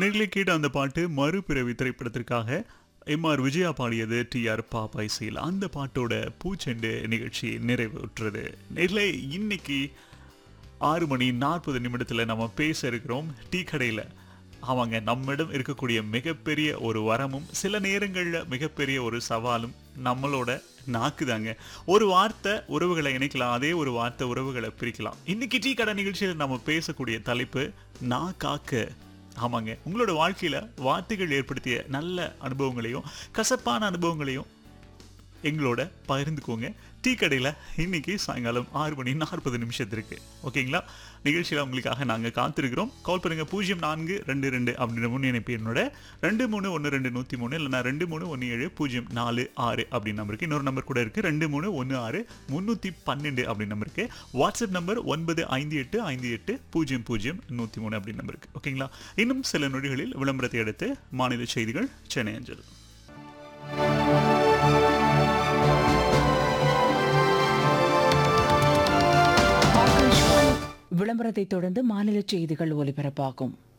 நேரிலே கேட்ட அந்த பாட்டு மறுபிறவி திரைப்படத்திற்காக எம் ஆர் விஜயா பாடியது டி ஆர் பாப்பா இசையில் அந்த பாட்டோட பூச்செண்டு நிகழ்ச்சி நிறைவுற்றது நேரிலே இன்னைக்கு ஆறு மணி நாற்பது நிமிடத்தில் நம்ம பேச இருக்கிறோம் டீ கடையில் ஆமாங்க நம்மிடம் இருக்கக்கூடிய மிகப்பெரிய ஒரு வரமும் சில நேரங்களில் மிகப்பெரிய ஒரு சவாலும் நம்மளோட நாக்கு தாங்க ஒரு வார்த்தை உறவுகளை இணைக்கலாம் அதே ஒரு வார்த்தை உறவுகளை பிரிக்கலாம் இன்னைக்கு டீ கடை நிகழ்ச்சியில் நம்ம பேசக்கூடிய தலைப்பு நான் காக்க ஆமாங்க உங்களோட வாழ்க்கையில வார்த்தைகள் ஏற்படுத்திய நல்ல அனுபவங்களையும் கசப்பான அனுபவங்களையும் எங்களோட பகிர்ந்துக்கோங்க டீ கடையில் இன்னைக்கு சாயங்காலம் ஆறு மணி நாற்பது நிமிஷத்திற்கு ஓகேங்களா நிகழ்ச்சியில் உங்களுக்காக நாங்கள் காத்திருக்கிறோம் கால் பண்ணுங்க பூஜ்ஜியம் நான்கு ரெண்டு ரெண்டு அப்படின்ற முன் இணைப்பு என்னோட ரெண்டு மூணு ஒன்று ரெண்டு நூற்றி மூணு இல்லைனா ரெண்டு மூணு ஒன்று ஏழு பூஜ்ஜியம் நாலு ஆறு அப்படின்னு நம்பருக்கு இன்னொரு நம்பர் கூட இருக்குது ரெண்டு மூணு ஒன்று ஆறு முந்நூற்றி பன்னெண்டு அப்படின்னு நம்பருக்கு வாட்ஸ்அப் நம்பர் ஒன்பது ஐந்து எட்டு ஐந்து எட்டு பூஜ்ஜியம் பூஜ்ஜியம் நூற்றி மூணு அப்படின்னு நம்பருக்கு ஓகேங்களா இன்னும் சில நொடிகளில் விளம்பரத்தை அடுத்து மாநில செய்திகள் சென்னை அஞ்சல் ஆகாஷ்வாணி விளம்பரத்தை தொடர்ந்து மாநில செய்திகள் ஒலிபரப்பாகும்